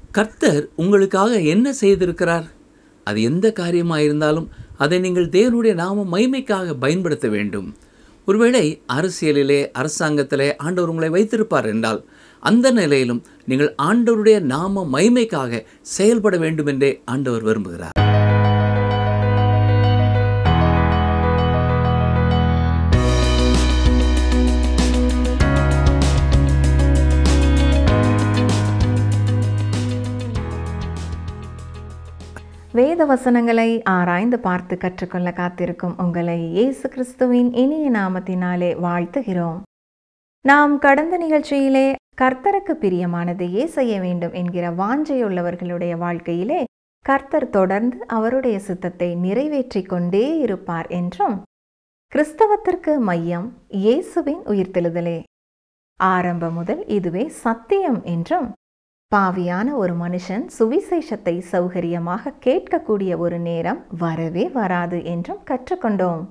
கர்த்தர் உங்களுக்காக என்ன செய்திருக்கிறார் அது எந்த காரியமாக இருந்தாலும் அதை நீங்கள் தேவனுடைய நாம மகிமைக்காக பயன்படுத்த வேண்டும் ஒருவேளை அரசியலிலே அரசாங்கத்திலே ஆண்டவர் உங்களை வைத்திருப்பார் என்றால் அந்த நிலையிலும் நீங்கள் ஆண்டவருடைய நாம மகிமைக்காக செயல்பட வேண்டும் என்றே ஆண்டவர் விரும்புகிறார் வேத வசனங்களை ஆராய்ந்து பார்த்து கற்றுக்கொள்ள காத்திருக்கும் உங்களை இயேசு கிறிஸ்துவின் இனிய நாமத்தினாலே வாழ்த்துகிறோம் நாம் கடந்த நிகழ்ச்சியிலே கர்த்தருக்கு பிரியமானதையே செய்ய வேண்டும் என்கிற வாஞ்சையுள்ளவர்களுடைய வாழ்க்கையிலே கர்த்தர் தொடர்ந்து அவருடைய சித்தத்தை நிறைவேற்றிக் கொண்டே இருப்பார் என்றும் கிறிஸ்தவத்திற்கு மையம் இயேசுவின் உயிர்த்தெழுதலே ஆரம்பம் முதல் இதுவே சத்தியம் என்றும் பாவியான ஒரு மனுஷன் சுவிசேஷத்தை சௌகரியமாக கேட்கக்கூடிய ஒரு நேரம் வரவே வராது என்றும் கற்றுக்கொண்டோம்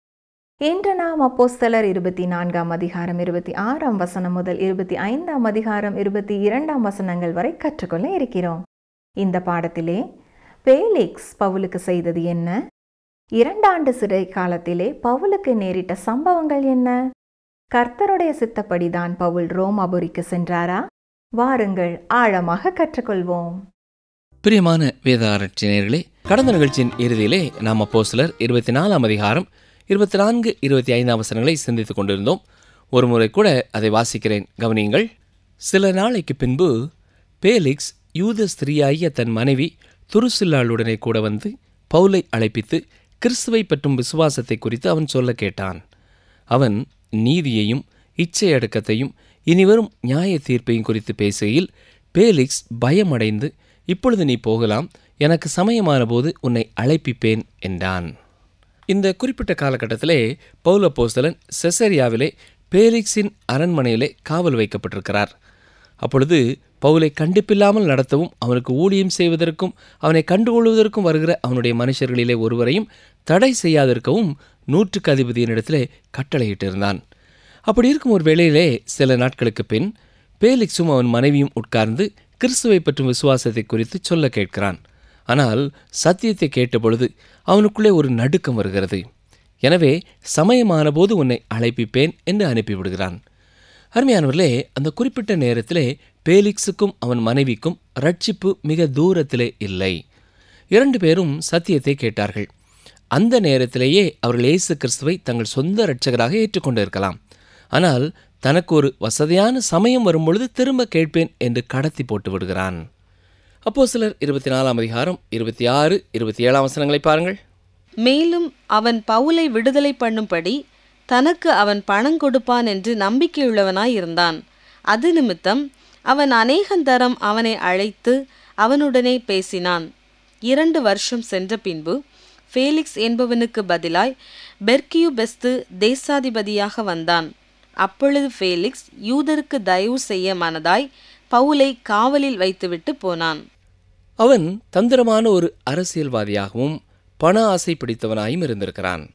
இன்று நாம் அப்போஸ்தலர் இருபத்தி நான்காம் அதிகாரம் இருபத்தி ஆறாம் வசனம் முதல் இருபத்தி ஐந்தாம் அதிகாரம் இருபத்தி இரண்டாம் வசனங்கள் வரை கற்றுக்கொள்ள இருக்கிறோம் இந்த பாடத்திலே பேலிக்ஸ் பவுலுக்கு செய்தது என்ன இரண்டாண்டு சிறை காலத்திலே பவுலுக்கு நேரிட்ட சம்பவங்கள் என்ன கர்த்தருடைய சித்தப்படிதான் பவுல் ரோமாபுரிக்கு சென்றாரா வாருங்கள் ஆழமாக கற்றுக்கொள்வோம் பிரியமான வேத ஆராய்ச்சியர்களே கடந்த நிகழ்ச்சியின் இறுதியிலே நாம் அப்போ சிலர் இருபத்தி நாலாம் அதிகாரம் இருபத்தி நான்கு இருபத்தி ஐந்தாம் வசனங்களை சிந்தித்துக் கொண்டிருந்தோம் ஒரு முறை கூட அதை வாசிக்கிறேன் கவனியுங்கள் சில நாளைக்கு பின்பு பேலிக்ஸ் யூத ஸ்திரீயாகிய தன் மனைவி துருசில்லாளுடனே கூட வந்து பவுலை அழைப்பித்து கிறிஸ்துவை பற்றும் விசுவாசத்தை குறித்து அவன் சொல்ல கேட்டான் அவன் நீதியையும் இச்சை அடக்கத்தையும் இனிவரும் நியாய தீர்ப்பையும் குறித்து பேசுகையில் பேலிக்ஸ் பயமடைந்து இப்பொழுது நீ போகலாம் எனக்கு சமயமான போது உன்னை அழைப்பிப்பேன் என்றான் இந்த குறிப்பிட்ட காலகட்டத்திலே பவுல போஸ்தலன் செசரியாவிலே பேலிக்ஸின் அரண்மனையிலே காவல் வைக்கப்பட்டிருக்கிறார் அப்பொழுது பவுலை கண்டிப்பில்லாமல் நடத்தவும் அவனுக்கு ஊழியம் செய்வதற்கும் அவனை கண்டுகொள்வதற்கும் வருகிற அவனுடைய மனுஷர்களிலே ஒருவரையும் தடை செய்யாதிருக்கவும் நூற்றுக்கு அதிபதியினிடத்திலே கட்டளையிட்டிருந்தான் அப்படி இருக்கும் ஒரு வேளையிலே சில நாட்களுக்கு பின் பேலிக்ஸும் அவன் மனைவியும் உட்கார்ந்து கிறிஸ்துவை பற்றும் விசுவாசத்தை குறித்து சொல்ல கேட்கிறான் ஆனால் சத்தியத்தை கேட்டபொழுது அவனுக்குள்ளே ஒரு நடுக்கம் வருகிறது எனவே சமயமான போது உன்னை அழைப்பிப்பேன் என்று அனுப்பிவிடுகிறான் அருமையானவர்களே அந்த குறிப்பிட்ட நேரத்திலே பேலிக்ஸுக்கும் அவன் மனைவிக்கும் ரட்சிப்பு மிக தூரத்திலே இல்லை இரண்டு பேரும் சத்தியத்தை கேட்டார்கள் அந்த நேரத்திலேயே அவர்கள் இயேசு கிறிஸ்துவை தங்கள் சொந்த இரட்சகராக ஏற்றுக்கொண்டிருக்கலாம் ஆனால் தனக்கு ஒரு வசதியான சமயம் வரும்பொழுது திரும்ப கேட்பேன் என்று கடத்தி போட்டு விடுகிறான் அப்போ சிலர் இருபத்தி நாலாம் அதிகாரம் இருபத்தி ஆறு இருபத்தி ஏழாம் வசனங்களை பாருங்கள் மேலும் அவன் பவுலை விடுதலை பண்ணும்படி தனக்கு அவன் பணம் கொடுப்பான் என்று நம்பிக்கையுள்ளவனாயிருந்தான் அது நிமித்தம் அவன் அநேகந்தரம் அவனை அழைத்து அவனுடனே பேசினான் இரண்டு வருஷம் சென்ற பின்பு ஃபேலிக்ஸ் என்பவனுக்கு பதிலாய் பெர்கியு பெஸ்து தேசாதிபதியாக வந்தான் அப்பொழுது ஃபேலிக்ஸ் யூதருக்கு தயவு செய்ய மனதாய் பவுலை காவலில் வைத்துவிட்டு போனான் அவன் தந்திரமான ஒரு அரசியல்வாதியாகவும் பண ஆசை பிடித்தவனாயும் இருந்திருக்கிறான்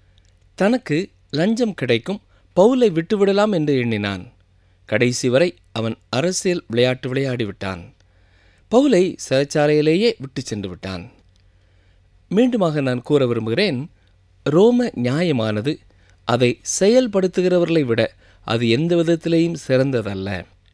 தனக்கு லஞ்சம் கிடைக்கும் பவுலை விட்டுவிடலாம் என்று எண்ணினான் கடைசி வரை அவன் அரசியல் விளையாட்டு விளையாடி விட்டான் பவுலை சிறைச்சாலையிலேயே விட்டு சென்று விட்டான் மீண்டுமாக நான் கூற விரும்புகிறேன் ரோம நியாயமானது அதை செயல்படுத்துகிறவர்களை விட அது எந்த விதத்திலேயும் சிறந்ததல்ல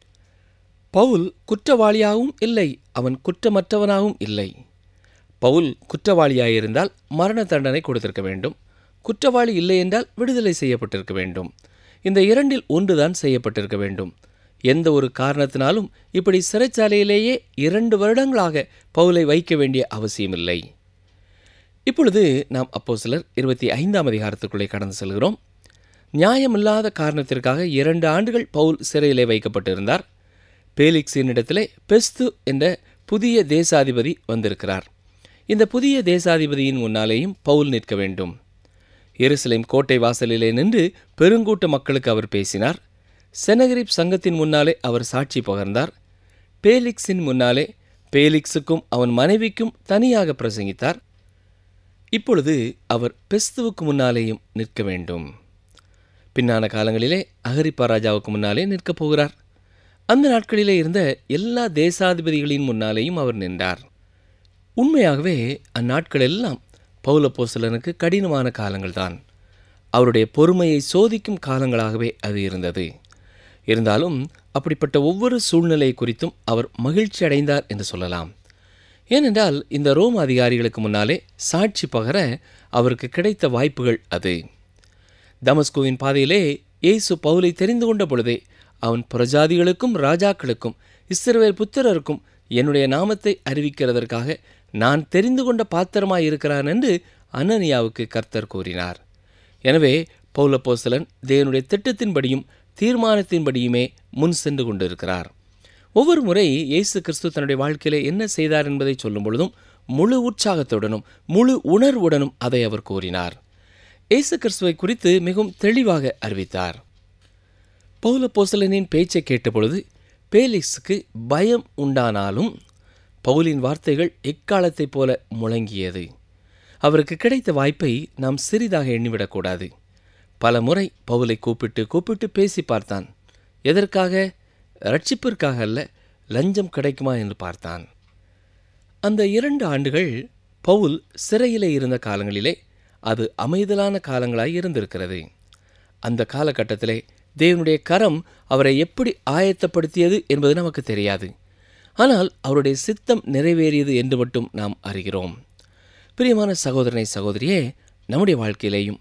பவுல் குற்றவாளியாகவும் இல்லை அவன் குற்றமற்றவனாகவும் இல்லை பவுல் குற்றவாளியாயிருந்தால் மரண தண்டனை கொடுத்திருக்க வேண்டும் குற்றவாளி இல்லை என்றால் விடுதலை செய்யப்பட்டிருக்க வேண்டும் இந்த இரண்டில் ஒன்றுதான் செய்யப்பட்டிருக்க வேண்டும் எந்த ஒரு காரணத்தினாலும் இப்படி சிறைச்சாலையிலேயே இரண்டு வருடங்களாக பவுலை வைக்க வேண்டிய அவசியமில்லை இப்பொழுது நாம் அப்போ சிலர் இருபத்தி ஐந்தாம் அதிகாரத்துக்குள்ளே கடந்து செல்கிறோம் நியாயமில்லாத காரணத்திற்காக இரண்டு ஆண்டுகள் பவுல் சிறையிலே வைக்கப்பட்டிருந்தார் பேலிக்ஸினிடத்திலே பெஸ்து என்ற புதிய தேசாதிபதி வந்திருக்கிறார் இந்த புதிய தேசாதிபதியின் முன்னாலேயும் பவுல் நிற்க வேண்டும் எருசலேம் கோட்டை வாசலிலே நின்று பெருங்கூட்ட மக்களுக்கு அவர் பேசினார் செனகரிப் சங்கத்தின் முன்னாலே அவர் சாட்சி பகர்ந்தார் பேலிக்ஸின் முன்னாலே பேலிக்ஸுக்கும் அவன் மனைவிக்கும் தனியாக பிரசங்கித்தார் இப்பொழுது அவர் பெஸ்துவுக்கு முன்னாலேயும் நிற்க வேண்டும் பின்னான காலங்களிலே அகரிப்பா ராஜாவுக்கு முன்னாலே நிற்கப் போகிறார் அந்த நாட்களிலே இருந்த எல்லா தேசாதிபதிகளின் முன்னாலேயும் அவர் நின்றார் உண்மையாகவே அந்நாட்கள் எல்லாம் பௌலப்போஸ்தலனுக்கு கடினமான காலங்கள்தான் அவருடைய பொறுமையை சோதிக்கும் காலங்களாகவே அது இருந்தது இருந்தாலும் அப்படிப்பட்ட ஒவ்வொரு சூழ்நிலை குறித்தும் அவர் மகிழ்ச்சி அடைந்தார் என்று சொல்லலாம் ஏனென்றால் இந்த ரோம் அதிகாரிகளுக்கு முன்னாலே சாட்சி பகர அவருக்கு கிடைத்த வாய்ப்புகள் அது தமஸ்குவின் பாதையிலே இயேசு பவுலை தெரிந்து கொண்ட பொழுதே அவன் பிரஜாதிகளுக்கும் ராஜாக்களுக்கும் இஸ்ரவேல் புத்திரருக்கும் என்னுடைய நாமத்தை அறிவிக்கிறதற்காக நான் தெரிந்து கொண்ட பாத்திரமாய் இருக்கிறான் என்று அனனியாவுக்கு கர்த்தர் கூறினார் எனவே பௌலப்போஸ்தலன் தேவனுடைய திட்டத்தின்படியும் தீர்மானத்தின்படியுமே முன் சென்று கொண்டிருக்கிறார் ஒவ்வொரு முறை இயேசு கிறிஸ்து தன்னுடைய வாழ்க்கையிலே என்ன செய்தார் என்பதை சொல்லும் பொழுதும் முழு உற்சாகத்துடனும் முழு உணர்வுடனும் அதை அவர் கூறினார் இயேசு கிறிஸ்துவை குறித்து மிகவும் தெளிவாக அறிவித்தார் பௌலப்போஸ்தலனின் பேச்சை கேட்டபொழுது பேலிக்ஸுக்கு பயம் உண்டானாலும் பவுலின் வார்த்தைகள் எக்காலத்தைப் போல முழங்கியது அவருக்கு கிடைத்த வாய்ப்பை நாம் சிறிதாக எண்ணிவிடக்கூடாது பல முறை பவுலை கூப்பிட்டு கூப்பிட்டு பேசி பார்த்தான் எதற்காக ரட்சிப்பிற்காக அல்ல லஞ்சம் கிடைக்குமா என்று பார்த்தான் அந்த இரண்டு ஆண்டுகள் பவுல் சிறையிலே இருந்த காலங்களிலே அது அமைதலான காலங்களாய் இருந்திருக்கிறது அந்த காலகட்டத்திலே தேவனுடைய கரம் அவரை எப்படி ஆயத்தப்படுத்தியது என்பது நமக்கு தெரியாது ஆனால் அவருடைய சித்தம் நிறைவேறியது என்று மட்டும் நாம் அறிகிறோம் பிரியமான சகோதரனை சகோதரியே நம்முடைய வாழ்க்கையிலேயும்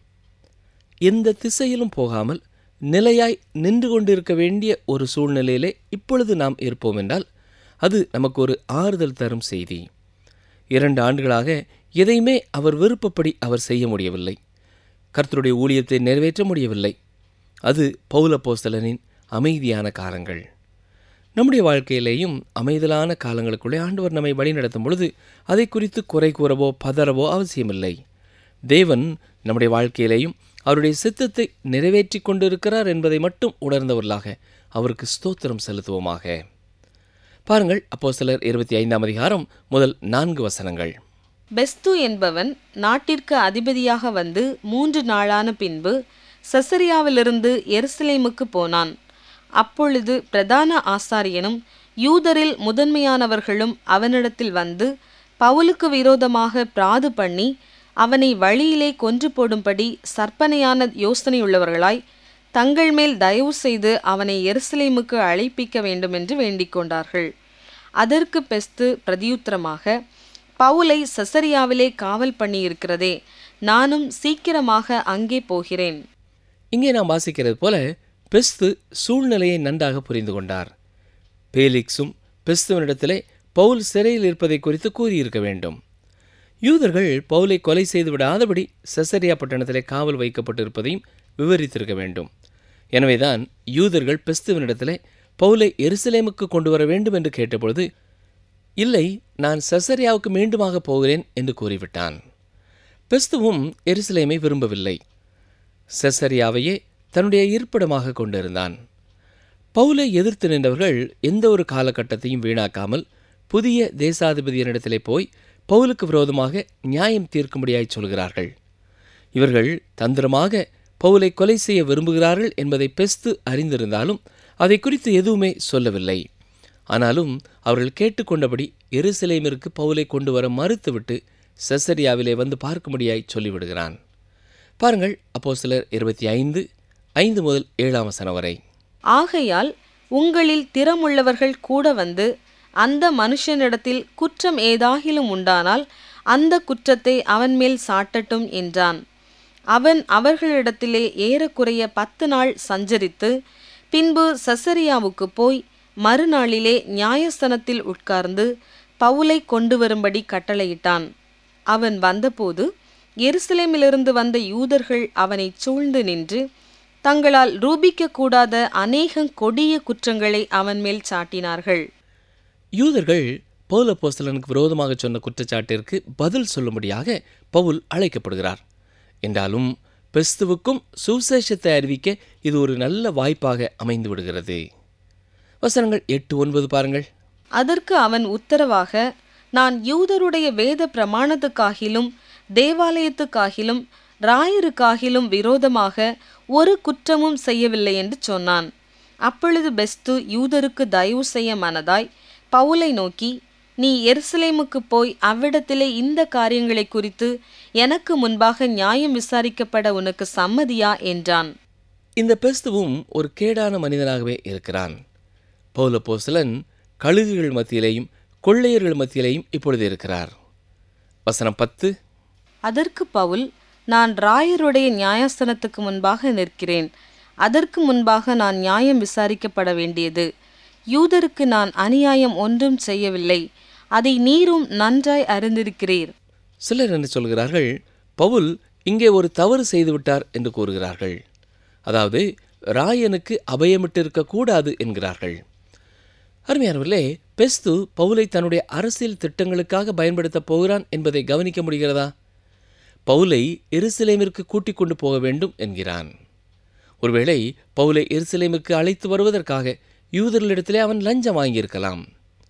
எந்த திசையிலும் போகாமல் நிலையாய் நின்று கொண்டிருக்க வேண்டிய ஒரு சூழ்நிலையிலே இப்பொழுது நாம் இருப்போம் என்றால் அது நமக்கு ஒரு ஆறுதல் தரும் செய்தி இரண்டு ஆண்டுகளாக எதையுமே அவர் விருப்பப்படி அவர் செய்ய முடியவில்லை கர்த்தருடைய ஊழியத்தை நிறைவேற்ற முடியவில்லை அது பௌலப்போஸ்தலனின் அமைதியான காலங்கள் நம்முடைய வாழ்க்கையிலேயும் அமைதலான காலங்களுக்குள்ளே ஆண்டவர் நம்மை வழிநடத்தும் பொழுது அதை குறித்து குறை கூறவோ பதறவோ அவசியமில்லை தேவன் நம்முடைய வாழ்க்கையிலேயும் அவருடைய சித்தத்தை நிறைவேற்றி கொண்டிருக்கிறார் என்பதை மட்டும் உணர்ந்தவர்களாக அவருக்கு ஸ்தோத்திரம் செலுத்துவோமாக பாருங்கள் அப்போ சிலர் இருபத்தி ஐந்தாம் அதிகாரம் முதல் நான்கு வசனங்கள் பெஸ்து என்பவன் நாட்டிற்கு அதிபதியாக வந்து மூன்று நாளான பின்பு செசரியாவிலிருந்து எருசலேமுக்கு போனான் அப்பொழுது பிரதான ஆசாரியனும் யூதரில் முதன்மையானவர்களும் அவனிடத்தில் வந்து பவுலுக்கு விரோதமாக பிராது பண்ணி அவனை வழியிலே கொன்று போடும்படி சற்பனையான யோசனையுள்ளவர்களாய் தங்கள் மேல் தயவு செய்து அவனை எருசலேமுக்கு அழைப்பிக்க வேண்டும் என்று வேண்டிக் கொண்டார்கள் அதற்கு பெஸ்து பிரதியுத்தரமாக பவுலை சசரியாவிலே காவல் பண்ணியிருக்கிறதே நானும் சீக்கிரமாக அங்கே போகிறேன் இங்கே நாம் வாசிக்கிறது போல பெஸ்து சூழ்நிலையை நன்றாக புரிந்து கொண்டார் பேலிக்ஸும் பெஸ்துவனிடத்திலே பவுல் சிறையில் இருப்பதை குறித்து கூறியிருக்க வேண்டும் யூதர்கள் பவுலை கொலை செய்து விடாதபடி செசரியா பட்டணத்திலே காவல் வைக்கப்பட்டிருப்பதையும் விவரித்திருக்க வேண்டும் எனவேதான் யூதர்கள் பெஸ்துவனிடத்திலே பவுலை எருசலேமுக்கு கொண்டு வர வேண்டும் என்று கேட்டபொழுது இல்லை நான் செசரியாவுக்கு மீண்டுமாக போகிறேன் என்று கூறிவிட்டான் பெஸ்துவும் எருசலேமை விரும்பவில்லை செசரியாவையே தன்னுடைய இருப்பிடமாக கொண்டிருந்தான் பவுலை எதிர்த்து நின்றவர்கள் எந்த ஒரு காலகட்டத்தையும் வீணாக்காமல் புதிய தேசாதிபதியினிடத்திலே போய் பவுலுக்கு விரோதமாக நியாயம் தீர்க்கும்படியாய் சொல்கிறார்கள் இவர்கள் தந்திரமாக பவுலை கொலை செய்ய விரும்புகிறார்கள் என்பதை பெஸ்து அறிந்திருந்தாலும் அதை குறித்து எதுவுமே சொல்லவில்லை ஆனாலும் அவர்கள் கேட்டுக்கொண்டபடி எருசலேமிற்கு பவுலை கொண்டு வர மறுத்துவிட்டு செசரியாவிலே வந்து பார்க்கும்படியாய் சொல்லிவிடுகிறான் பாருங்கள் அப்போ சிலர் இருபத்தி ஐந்து ஐந்து முதல் ஏழாம் வசனம் வரை ஆகையால் உங்களில் திறமுள்ளவர்கள் கூட வந்து அந்த மனுஷனிடத்தில் குற்றம் ஏதாகிலும் உண்டானால் அந்த குற்றத்தை அவன் மேல் சாட்டட்டும் என்றான் அவன் அவர்களிடத்திலே ஏறக்குறைய பத்து நாள் சஞ்சரித்து பின்பு சசரியாவுக்கு போய் மறுநாளிலே நியாயஸ்தனத்தில் உட்கார்ந்து பவுலை கொண்டு வரும்படி கட்டளையிட்டான் அவன் வந்தபோது எருசலேமிலிருந்து வந்த யூதர்கள் அவனை சூழ்ந்து நின்று தங்களால் ரூபிக்க கூடாத அநேக கொடிய குற்றங்களை அவன் மேல் சாட்டினார்கள் யூதர்கள் பவுல் அப்போஸ்தலனுக்கு விரோதமாக சொன்ன குற்றச்சாட்டிற்கு பதில் சொல்லும்படியாக பவுல் அழைக்கப்படுகிறார் என்றாலும் பெஸ்துவுக்கும் சுவிசேஷத்தை அறிவிக்க இது ஒரு நல்ல வாய்ப்பாக அமைந்து விடுகிறது வசனங்கள் எட்டு ஒன்பது பாருங்கள் அதற்கு அவன் உத்தரவாக நான் யூதருடைய வேத பிரமாணத்துக்காகிலும் தேவாலயத்துக்காகிலும் ராயருக்காகிலும் விரோதமாக ஒரு குற்றமும் செய்யவில்லை என்று சொன்னான் அப்பொழுது பெஸ்து யூதருக்கு தயவு செய்ய மனதாய் பவுலை நோக்கி நீ எருசலேமுக்கு போய் அவ்விடத்திலே இந்த காரியங்களை குறித்து எனக்கு முன்பாக நியாயம் விசாரிக்கப்பட உனக்கு சம்மதியா என்றான் இந்த பெஸ்துவும் ஒரு கேடான மனிதனாகவே இருக்கிறான் பௌலப்போஸ்தலன் கழுகுகள் மத்தியிலேயும் கொள்ளையர்கள் மத்தியிலேயும் இப்பொழுது இருக்கிறார் வசனம் பத்து அதற்கு பவுல் நான் ராயருடைய நியாயஸ்தனத்துக்கு முன்பாக நிற்கிறேன் அதற்கு முன்பாக நான் நியாயம் விசாரிக்கப்பட வேண்டியது யூதருக்கு நான் அநியாயம் ஒன்றும் செய்யவில்லை அதை நீரும் நன்றாய் அறிந்திருக்கிறீர் சிலர் என்ன சொல்கிறார்கள் பவுல் இங்கே ஒரு தவறு செய்துவிட்டார் என்று கூறுகிறார்கள் அதாவது ராயனுக்கு அபயமிட்டிருக்க கூடாது என்கிறார்கள் அருமையானவர்களே பெஸ்து பவுலை தன்னுடைய அரசியல் திட்டங்களுக்காக பயன்படுத்தப் போகிறான் என்பதை கவனிக்க முடிகிறதா பவுலை எருசலேமிற்கு கூட்டிக் கொண்டு போக வேண்டும் என்கிறான் ஒருவேளை பவுலை எருசலேமிற்கு அழைத்து வருவதற்காக யூதர்களிடத்திலே அவன் லஞ்சம் வாங்கியிருக்கலாம்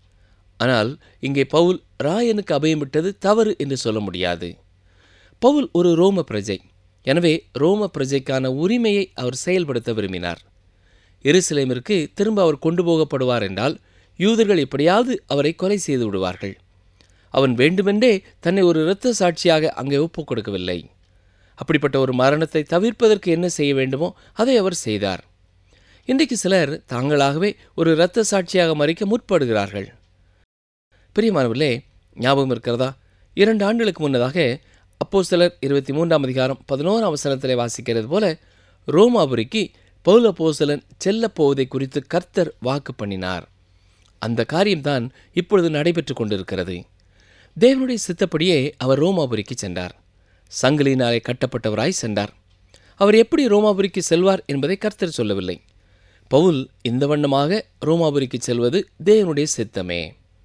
ஆனால் இங்கே பவுல் ராயனுக்கு அபயமிட்டது தவறு என்று சொல்ல முடியாது பவுல் ஒரு ரோம பிரஜை எனவே ரோம பிரஜைக்கான உரிமையை அவர் செயல்படுத்த விரும்பினார் எருசலேமிற்கு திரும்ப அவர் கொண்டு போகப்படுவார் என்றால் யூதர்கள் எப்படியாவது அவரை கொலை செய்து விடுவார்கள் அவன் வேண்டுமென்றே தன்னை ஒரு இரத்த சாட்சியாக அங்கே ஒப்புக் கொடுக்கவில்லை அப்படிப்பட்ட ஒரு மரணத்தை தவிர்ப்பதற்கு என்ன செய்ய வேண்டுமோ அதை அவர் செய்தார் இன்றைக்கு சிலர் தாங்களாகவே ஒரு இரத்த சாட்சியாக மறிக்க முற்படுகிறார்கள் பிரியமானவர்களே ஞாபகம் இருக்கிறதா இரண்டு ஆண்டுகளுக்கு முன்னதாக அப்போ சிலர் இருபத்தி மூன்றாம் அதிகாரம் பதினோராம் அவசரத்திலே வாசிக்கிறது போல ரோமாபுரிக்கு பௌல போசலன் செல்லப் போவதை குறித்து கர்த்தர் வாக்கு பண்ணினார் அந்த காரியம்தான் இப்பொழுது நடைபெற்று கொண்டிருக்கிறது தேவனுடைய சித்தப்படியே அவர் ரோமாபுரிக்கு சென்றார் சங்கிலினாலே கட்டப்பட்டவராய் சென்றார் அவர் எப்படி ரோமாபுரிக்கு செல்வார் என்பதை கர்த்தர் சொல்லவில்லை பவுல் இந்த வண்ணமாக ரோமாபுரிக்கு செல்வது தேவனுடைய சித்தமே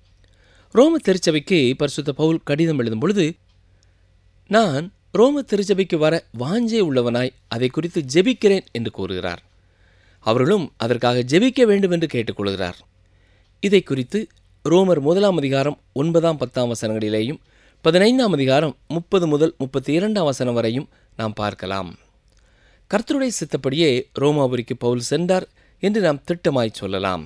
ரோம திருச்சபைக்கு பரிசுத்த பவுல் கடிதம் எழுதும் பொழுது நான் ரோம திருச்சபைக்கு வர வாஞ்சே உள்ளவனாய் அதை குறித்து ஜெபிக்கிறேன் என்று கூறுகிறார் அவர்களும் அதற்காக ஜெபிக்க வேண்டும் என்று கேட்டுக்கொள்கிறார் இதை குறித்து ரோமர் முதலாம் அதிகாரம் ஒன்பதாம் பத்தாம் வசனங்களிலேயும் பதினைந்தாம் அதிகாரம் முப்பது முதல் முப்பத்தி இரண்டாம் வசனம் வரையும் நாம் பார்க்கலாம் கர்த்தருடைய சித்தப்படியே ரோமாபுரிக்கு பவுல் சென்றார் என்று நாம் திட்டமாய் சொல்லலாம்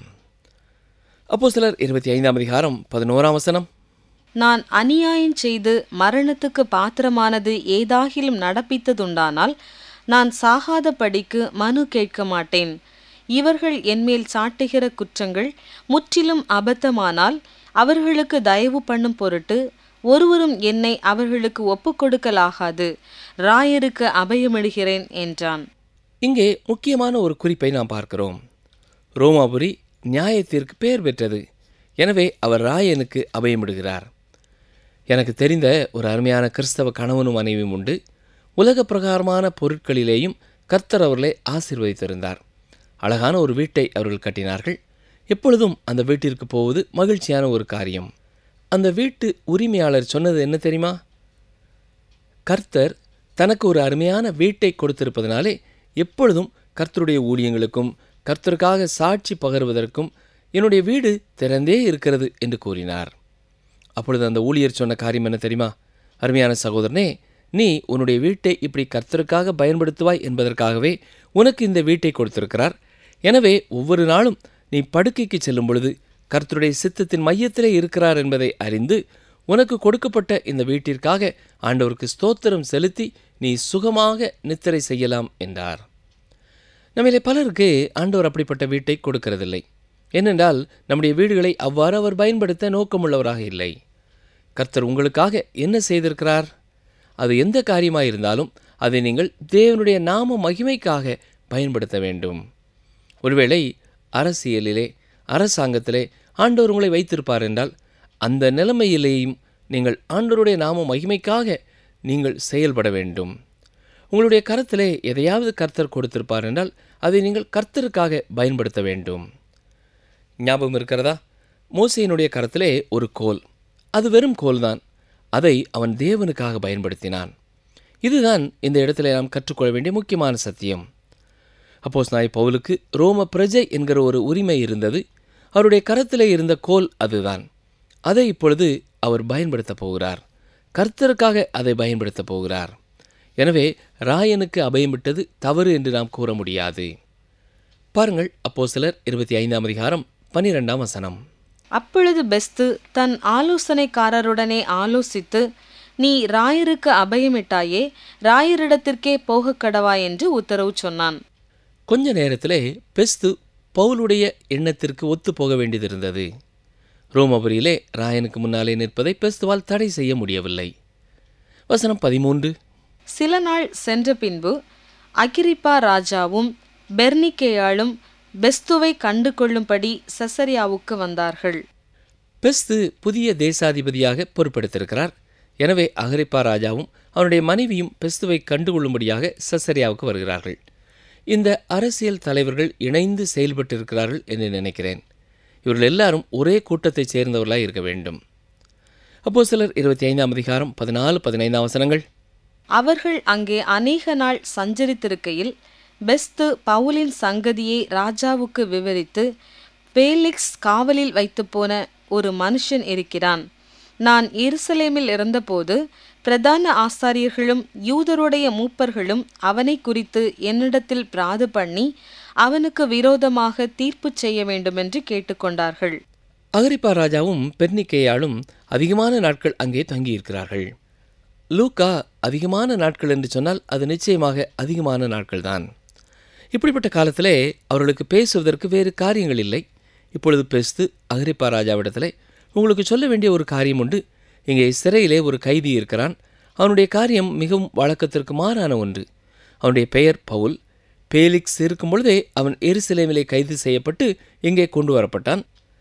அப்போ சிலர் இருபத்தி ஐந்தாம் அதிகாரம் பதினோராம் வசனம் நான் அநியாயம் செய்து மரணத்துக்கு பாத்திரமானது ஏதாகிலும் நடப்பித்ததுண்டானால் நான் சாகாத படிக்கு மனு கேட்க மாட்டேன் இவர்கள் என்மேல் சாட்டுகிற குற்றங்கள் முற்றிலும் அபத்தமானால் அவர்களுக்கு தயவு பண்ணும் பொருட்டு ஒருவரும் என்னை அவர்களுக்கு ஒப்புக்கொடுக்கலாகாது ராயருக்கு அபயமிடுகிறேன் என்றான் இங்கே முக்கியமான ஒரு குறிப்பை நாம் பார்க்கிறோம் ரோமாபுரி நியாயத்திற்கு பெயர் பெற்றது எனவே அவர் ராயனுக்கு அபயமிடுகிறார் எனக்கு தெரிந்த ஒரு அருமையான கிறிஸ்தவ கணவனும் மனைவியும் உண்டு உலக பிரகாரமான பொருட்களிலேயும் கர்த்தர் அவர்களை ஆசீர்வதித்திருந்தார் அழகான ஒரு வீட்டை அவர்கள் கட்டினார்கள் எப்பொழுதும் அந்த வீட்டிற்கு போவது மகிழ்ச்சியான ஒரு காரியம் அந்த வீட்டு உரிமையாளர் சொன்னது என்ன தெரியுமா கர்த்தர் தனக்கு ஒரு அருமையான வீட்டை கொடுத்திருப்பதனாலே எப்பொழுதும் கர்த்தருடைய ஊழியங்களுக்கும் கர்த்தருக்காக சாட்சி பகர்வதற்கும் என்னுடைய வீடு திறந்தே இருக்கிறது என்று கூறினார் அப்பொழுது அந்த ஊழியர் சொன்ன காரியம் என்ன தெரியுமா அருமையான சகோதரனே நீ உன்னுடைய வீட்டை இப்படி கர்த்தருக்காக பயன்படுத்துவாய் என்பதற்காகவே உனக்கு இந்த வீட்டை கொடுத்திருக்கிறார் எனவே ஒவ்வொரு நாளும் நீ படுக்கைக்கு செல்லும் பொழுது கர்த்தருடைய சித்தத்தின் மையத்திலே இருக்கிறார் என்பதை அறிந்து உனக்கு கொடுக்கப்பட்ட இந்த வீட்டிற்காக ஆண்டவருக்கு ஸ்தோத்திரம் செலுத்தி நீ சுகமாக நித்திரை செய்யலாம் என்றார் நம்மிலே பலருக்கு ஆண்டவர் அப்படிப்பட்ட வீட்டை கொடுக்கிறதில்லை ஏனென்றால் நம்முடைய வீடுகளை அவ்வாறு அவர் பயன்படுத்த நோக்கமுள்ளவராக இல்லை கர்த்தர் உங்களுக்காக என்ன செய்திருக்கிறார் அது எந்த காரியமாக இருந்தாலும் அதை நீங்கள் தேவனுடைய நாம மகிமைக்காக பயன்படுத்த வேண்டும் ஒருவேளை அரசியலிலே அரசாங்கத்திலே ஆண்டவர் உங்களை வைத்திருப்பார் என்றால் அந்த நிலைமையிலேயும் நீங்கள் ஆண்டவருடைய நாம மகிமைக்காக நீங்கள் செயல்பட வேண்டும் உங்களுடைய கரத்திலே எதையாவது கர்த்தர் கொடுத்திருப்பார் என்றால் அதை நீங்கள் கர்த்தருக்காக பயன்படுத்த வேண்டும் ஞாபகம் இருக்கிறதா மோசையினுடைய கரத்திலே ஒரு கோல் அது வெறும் கோல்தான் அதை அவன் தேவனுக்காக பயன்படுத்தினான் இதுதான் இந்த இடத்துல நாம் கற்றுக்கொள்ள வேண்டிய முக்கியமான சத்தியம் அப்போஸ் நாய் பவுலுக்கு ரோம பிரஜை என்கிற ஒரு உரிமை இருந்தது அவருடைய கரத்திலே இருந்த கோல் அதுதான் அதை இப்பொழுது அவர் பயன்படுத்தப் போகிறார் கர்த்தருக்காக அதை பயன்படுத்தப் போகிறார் எனவே ராயனுக்கு அபயமிட்டது தவறு என்று நாம் கூற முடியாது பாருங்கள் அப்போ சிலர் இருபத்தி ஐந்தாம் அதிகாரம் பனிரெண்டாம் வசனம் அப்பொழுது பெஸ்து தன் ஆலோசனைக்காரருடனே ஆலோசித்து நீ ராயருக்கு அபயமிட்டாயே ராயரிடத்திற்கே போகக் கடவா என்று உத்தரவு சொன்னான் கொஞ்ச நேரத்திலே பெஸ்து பவுலுடைய எண்ணத்திற்கு ஒத்து போக வேண்டியது இருந்தது ரோமபுரியிலே ராயனுக்கு முன்னாலே நிற்பதை பெஸ்துவால் தடை செய்ய முடியவில்லை வசனம் பதிமூன்று சில நாள் சென்ற பின்பு அகிரிப்பா ராஜாவும் பெர்னிக்கேயாளும் பெஸ்துவை கண்டு கொள்ளும்படி செசரியாவுக்கு வந்தார்கள் பெஸ்து புதிய தேசாதிபதியாக பொறுப்பெடுத்திருக்கிறார் எனவே அகரிப்பா ராஜாவும் அவனுடைய மனைவியும் பெஸ்துவை கண்டுகொள்ளும்படியாக சசரியாவுக்கு வருகிறார்கள் இந்த அரசியல் தலைவர்கள் இணைந்து செயல்பட்டிருக்கிறார்கள் என்று நினைக்கிறேன் இவர்கள் எல்லாரும் ஒரே கூட்டத்தைச் சேர்ந்தவர்களாய் இருக்க வேண்டும் அப்போ சிலர் இருபத்தி ஐந்தாம் அதிகாரம் பதினாலு பதினைந்தாம் வசனங்கள் அவர்கள் அங்கே அநேக நாள் சஞ்சரித்திருக்கையில் பெஸ்து பவுலின் சங்கதியை ராஜாவுக்கு விவரித்து பேலிக்ஸ் காவலில் வைத்துப் போன ஒரு மனுஷன் இருக்கிறான் நான் எருசலேமில் இருந்தபோது பிரதான ஆசாரியர்களும் யூதருடைய மூப்பர்களும் அவனை குறித்து என்னிடத்தில் பிராது பண்ணி அவனுக்கு விரோதமாக தீர்ப்பு செய்ய வேண்டுமென்று கேட்டுக்கொண்டார்கள் அகரிப்பா ராஜாவும் பெர்னிக்கேயாலும் அதிகமான நாட்கள் அங்கே தங்கியிருக்கிறார்கள் லூக்கா அதிகமான நாட்கள் என்று சொன்னால் அது நிச்சயமாக அதிகமான நாட்கள்தான் இப்படிப்பட்ட காலத்திலே அவர்களுக்கு பேசுவதற்கு வேறு காரியங்கள் இல்லை இப்பொழுது பெஸ்து அகரிப்பா ராஜாவிடத்திலே உங்களுக்கு சொல்ல வேண்டிய ஒரு காரியம் உண்டு இங்கே சிறையிலே ஒரு கைதி இருக்கிறான் அவனுடைய காரியம் மிகவும் வழக்கத்திற்கு மாறான ஒன்று அவனுடைய பெயர் பவுல் பேலிக்ஸ் இருக்கும் பொழுதே அவன் எருசலேமிலே கைது செய்யப்பட்டு இங்கே கொண்டு வரப்பட்டான்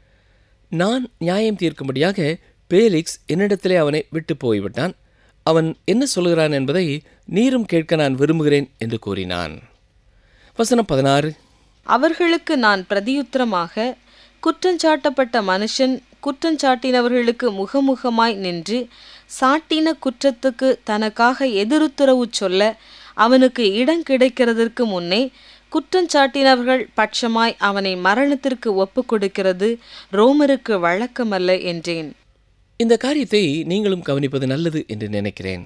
நான் நியாயம் தீர்க்கும்படியாக பேலிக்ஸ் என்னிடத்திலே அவனை விட்டு போய்விட்டான் அவன் என்ன சொல்கிறான் என்பதை நீரும் கேட்க நான் விரும்புகிறேன் என்று கூறினான் வசனம் பதினாறு அவர்களுக்கு நான் பிரதியுத்தரமாக குற்றஞ்சாட்டப்பட்ட மனுஷன் குற்றஞ்சாட்டினவர்களுக்கு முகமுகமாய் நின்று சாட்டின குற்றத்துக்கு தனக்காக எதிருத்தரவு சொல்ல அவனுக்கு இடம் கிடைக்கிறதற்கு முன்னே குற்றஞ்சாட்டினவர்கள் பட்சமாய் அவனை மரணத்திற்கு ஒப்புக் கொடுக்கிறது ரோமருக்கு வழக்கமல்ல என்றேன் இந்த காரியத்தை நீங்களும் கவனிப்பது நல்லது என்று நினைக்கிறேன்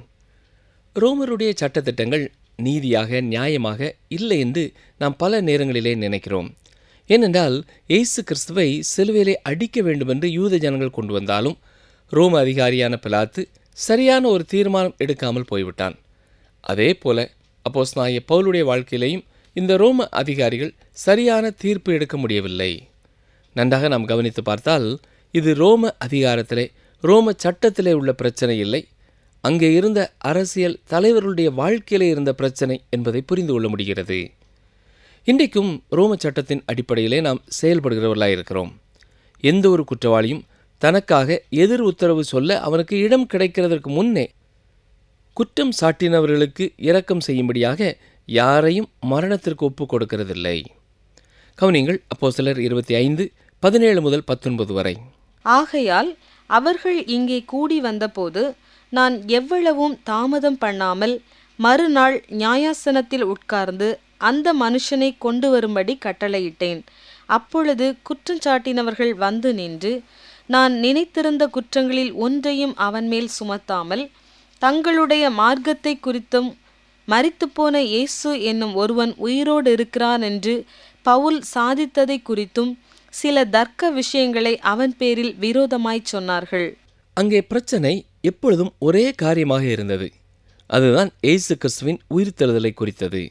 ரோமருடைய சட்டத்திட்டங்கள் நீதியாக நியாயமாக இல்லை என்று நாம் பல நேரங்களிலே நினைக்கிறோம் ஏனென்றால் இயேசு கிறிஸ்துவை சிலுவையிலே அடிக்க வேண்டுமென்று யூத ஜனங்கள் கொண்டு வந்தாலும் ரோம அதிகாரியான பிலாத்து சரியான ஒரு தீர்மானம் எடுக்காமல் போய்விட்டான் அதே போல அப்போஸ் நாய பவுலுடைய வாழ்க்கையிலேயும் இந்த ரோம அதிகாரிகள் சரியான தீர்ப்பு எடுக்க முடியவில்லை நன்றாக நாம் கவனித்து பார்த்தால் இது ரோம அதிகாரத்திலே ரோம சட்டத்திலே உள்ள பிரச்சனை இல்லை அங்கே இருந்த அரசியல் தலைவர்களுடைய வாழ்க்கையிலே இருந்த பிரச்சனை என்பதை புரிந்து கொள்ள முடிகிறது இன்றைக்கும் ரோம சட்டத்தின் அடிப்படையிலே நாம் செயல்படுகிறவர்களாக இருக்கிறோம் எந்த ஒரு குற்றவாளியும் தனக்காக எதிர் உத்தரவு சொல்ல அவனுக்கு இடம் கிடைக்கிறதற்கு முன்னே குற்றம் சாட்டினவர்களுக்கு இரக்கம் செய்யும்படியாக யாரையும் மரணத்திற்கு ஒப்புக் கொடுக்கிறதில்லை கவனிங்கள் அப்போ சிலர் இருபத்தி ஐந்து பதினேழு முதல் பத்தொன்பது வரை ஆகையால் அவர்கள் இங்கே கூடி வந்தபோது நான் எவ்வளவும் தாமதம் பண்ணாமல் மறுநாள் நியாயாசனத்தில் உட்கார்ந்து அந்த மனுஷனை கொண்டு வரும்படி கட்டளையிட்டேன் அப்பொழுது குற்றஞ்சாட்டினவர்கள் வந்து நின்று நான் நினைத்திருந்த குற்றங்களில் ஒன்றையும் அவன் மேல் சுமத்தாமல் தங்களுடைய மார்க்கத்தை குறித்தும் மரித்துப்போன இயேசு என்னும் ஒருவன் உயிரோடு இருக்கிறான் என்று பவுல் சாதித்ததை குறித்தும் சில தர்க்க விஷயங்களை அவன் பேரில் விரோதமாய்ச் சொன்னார்கள் அங்கே பிரச்சனை எப்பொழுதும் ஒரே காரியமாக இருந்தது அதுதான் இயேசு கிறிஸ்துவின் உயிர்த்தெழுதலை குறித்தது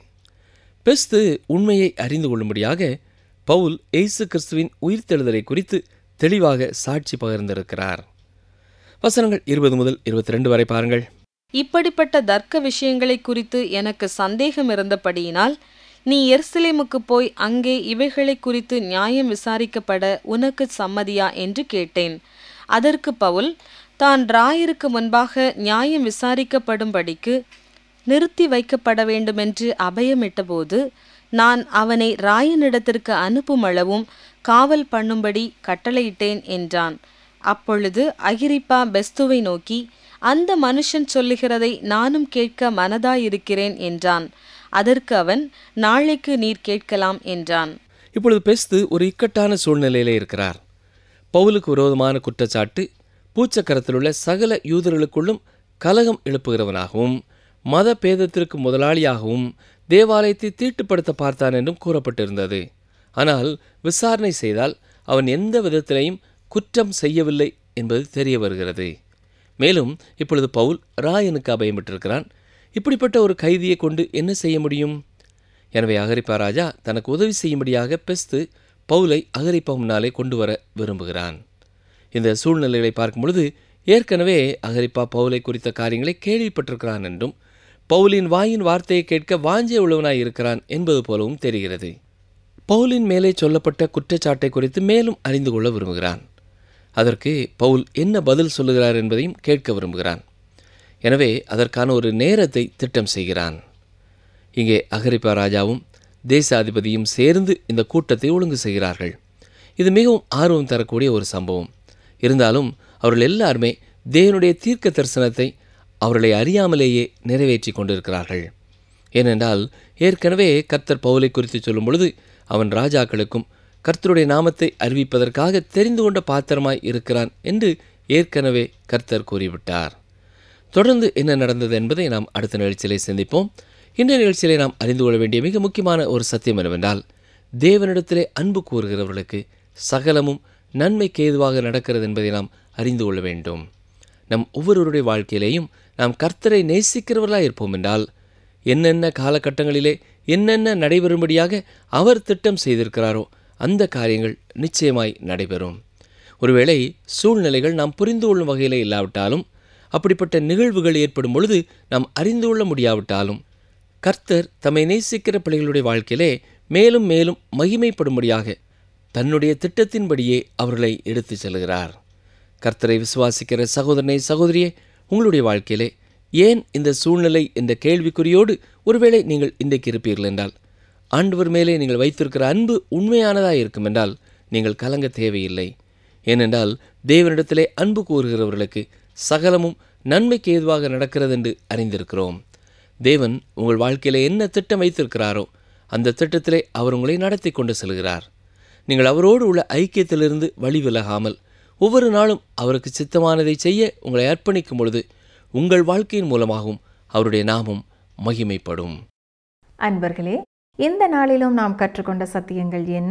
பெஸ்து உண்மையை அறிந்து கொள்ளும்படியாக பவுல் இயேசு கிறிஸ்துவின் உயிர்த்தெழுதலை குறித்து தெளிவாக சாட்சி பகிர்ந்திருக்கிறார் வசனங்கள் இருபது முதல் இருபத்தி ரெண்டு வரை பாருங்கள் இப்படிப்பட்ட தர்க்க விஷயங்களை குறித்து எனக்கு சந்தேகம் இருந்தபடியினால் நீ எருசலேமுக்கு போய் அங்கே இவைகளை குறித்து நியாயம் விசாரிக்கப்பட உனக்கு சம்மதியா என்று கேட்டேன் அதற்கு பவுல் தான் ராயருக்கு முன்பாக நியாயம் விசாரிக்கப்படும்படிக்கு நிறுத்தி வைக்கப்பட வேண்டுமென்று அபயமிட்டபோது நான் அவனை ராயனிடத்திற்கு அனுப்புமளவும் காவல் பண்ணும்படி கட்டளையிட்டேன் என்றான் அப்பொழுது அகிரிப்பா பெஸ்துவை நோக்கி அந்த மனுஷன் சொல்லுகிறதை நானும் கேட்க மனதாயிருக்கிறேன் என்றான் அதற்கு அவன் நாளைக்கு நீர் கேட்கலாம் என்றான் இப்பொழுது பெஸ்து ஒரு இக்கட்டான சூழ்நிலையிலே இருக்கிறார் பவுலுக்கு விரோதமான குற்றச்சாட்டு பூச்சக்கரத்தில் உள்ள சகல யூதர்களுக்குள்ளும் கலகம் எழுப்புகிறவனாகவும் மத பேதத்திற்கு முதலாளியாகவும் தேவாலயத்தை தீட்டுப்படுத்த பார்த்தான் என்றும் கூறப்பட்டிருந்தது ஆனால் விசாரணை செய்தால் அவன் எந்த விதத்திலையும் குற்றம் செய்யவில்லை என்பது தெரிய வருகிறது மேலும் இப்பொழுது பவுல் ராயனுக்கு அபயமிட்டிருக்கிறான் இப்படிப்பட்ட ஒரு கைதியை கொண்டு என்ன செய்ய முடியும் எனவே அகரிப்பா ராஜா தனக்கு உதவி செய்யும்படியாக பெஸ்து பவுலை அகரிப்பா முன்னாலே கொண்டு வர விரும்புகிறான் இந்த சூழ்நிலைகளை பார்க்கும் பொழுது ஏற்கனவே அகரிப்பா பவுலை குறித்த காரியங்களை கேள்விப்பட்டிருக்கிறான் என்றும் பவுலின் வாயின் வார்த்தையை கேட்க வாஞ்சை உள்ளவனாய் இருக்கிறான் என்பது போலவும் தெரிகிறது பவுலின் மேலே சொல்லப்பட்ட குற்றச்சாட்டை குறித்து மேலும் அறிந்து கொள்ள விரும்புகிறான் அதற்கு பவுல் என்ன பதில் சொல்லுகிறார் என்பதையும் கேட்க விரும்புகிறான் எனவே அதற்கான ஒரு நேரத்தை திட்டம் செய்கிறான் இங்கே அகரிப்பா ராஜாவும் தேசாதிபதியும் சேர்ந்து இந்த கூட்டத்தை ஒழுங்கு செய்கிறார்கள் இது மிகவும் ஆர்வம் தரக்கூடிய ஒரு சம்பவம் இருந்தாலும் அவர்கள் எல்லாருமே தேவனுடைய தீர்க்க தரிசனத்தை அவர்களை அறியாமலேயே நிறைவேற்றி கொண்டிருக்கிறார்கள் ஏனென்றால் ஏற்கனவே கர்த்தர் பவுலை குறித்து சொல்லும் பொழுது அவன் ராஜாக்களுக்கும் கர்த்தருடைய நாமத்தை அறிவிப்பதற்காக தெரிந்து கொண்ட பாத்திரமாய் இருக்கிறான் என்று ஏற்கனவே கர்த்தர் கூறிவிட்டார் தொடர்ந்து என்ன நடந்தது என்பதை நாம் அடுத்த நிகழ்ச்சியிலே சிந்திப்போம் இந்த நிகழ்ச்சியிலே நாம் அறிந்து கொள்ள வேண்டிய மிக முக்கியமான ஒரு சத்தியம் என்னவென்றால் தேவனிடத்திலே அன்பு கூறுகிறவர்களுக்கு சகலமும் நன்மைக்கு ஏதுவாக நடக்கிறது என்பதை நாம் அறிந்து கொள்ள வேண்டும் நம் ஒவ்வொருவருடைய வாழ்க்கையிலேயும் நாம் கர்த்தரை நேசிக்கிறவர்களாக இருப்போம் என்றால் என்னென்ன காலகட்டங்களிலே என்னென்ன நடைபெறும்படியாக அவர் திட்டம் செய்திருக்கிறாரோ அந்த காரியங்கள் நிச்சயமாய் நடைபெறும் ஒருவேளை சூழ்நிலைகள் நாம் புரிந்து கொள்ளும் வகையில் இல்லாவிட்டாலும் அப்படிப்பட்ட நிகழ்வுகள் ஏற்படும் பொழுது நாம் அறிந்து கொள்ள முடியாவிட்டாலும் கர்த்தர் தம்மை நேசிக்கிற பிள்ளைகளுடைய வாழ்க்கையிலே மேலும் மேலும் மகிமைப்படும்படியாக தன்னுடைய திட்டத்தின்படியே அவர்களை எடுத்துச் செல்கிறார் கர்த்தரை விசுவாசிக்கிற சகோதரனை சகோதரியே உங்களுடைய வாழ்க்கையிலே ஏன் இந்த சூழ்நிலை என்ற கேள்விக்குறியோடு ஒருவேளை நீங்கள் இன்றைக்கு இருப்பீர்கள் என்றால் ஆண்டவர் மேலே நீங்கள் வைத்திருக்கிற அன்பு உண்மையானதாக இருக்கும் என்றால் நீங்கள் கலங்க தேவையில்லை ஏனென்றால் தேவனிடத்திலே அன்பு கூறுகிறவர்களுக்கு சகலமும் நன்மைக்கு ஏதுவாக நடக்கிறது என்று அறிந்திருக்கிறோம் தேவன் உங்கள் வாழ்க்கையில என்ன திட்டம் வைத்திருக்கிறாரோ அந்த திட்டத்திலே அவர் உங்களை நடத்தி கொண்டு செல்கிறார் நீங்கள் அவரோடு உள்ள ஐக்கியத்திலிருந்து வழி விலகாமல் ஒவ்வொரு நாளும் அவருக்கு சித்தமானதை செய்ய உங்களை அர்ப்பணிக்கும் பொழுது உங்கள் வாழ்க்கையின் மூலமாகவும் அவருடைய நாமம் மகிமைப்படும் அன்பர்களே இந்த நாளிலும் நாம் கற்றுக்கொண்ட சத்தியங்கள் என்ன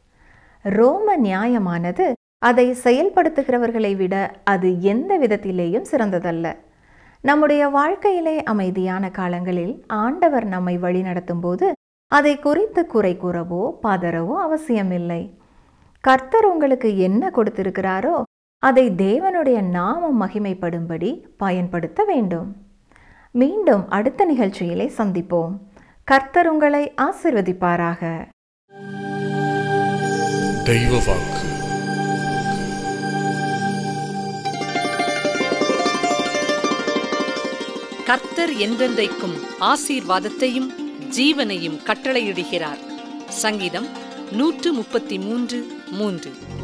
ரோம நியாயமானது அதை செயல்படுத்துகிறவர்களை விட அது எந்த விதத்திலேயும் சிறந்ததல்ல நம்முடைய வாழ்க்கையிலே அமைதியான காலங்களில் ஆண்டவர் நம்மை வழிநடத்தும் போது அதை குறித்து குறை கூறவோ பதறவோ அவசியமில்லை கர்த்தர் உங்களுக்கு என்ன கொடுத்திருக்கிறாரோ அதை தேவனுடைய நாமம் மகிமைப்படும்படி பயன்படுத்த வேண்டும் மீண்டும் அடுத்த நிகழ்ச்சியிலே சந்திப்போம் கர்த்தர் உங்களை ஆசிர்வதிப்பாராக தெய்வ வாக்கு கர்த்தர் என்றென்றைக்கும் ஆசீர்வாதத்தையும் ஜீவனையும் கட்டளையிடுகிறார் சங்கீதம் நூற்று முப்பத்தி மூன்று மூன்று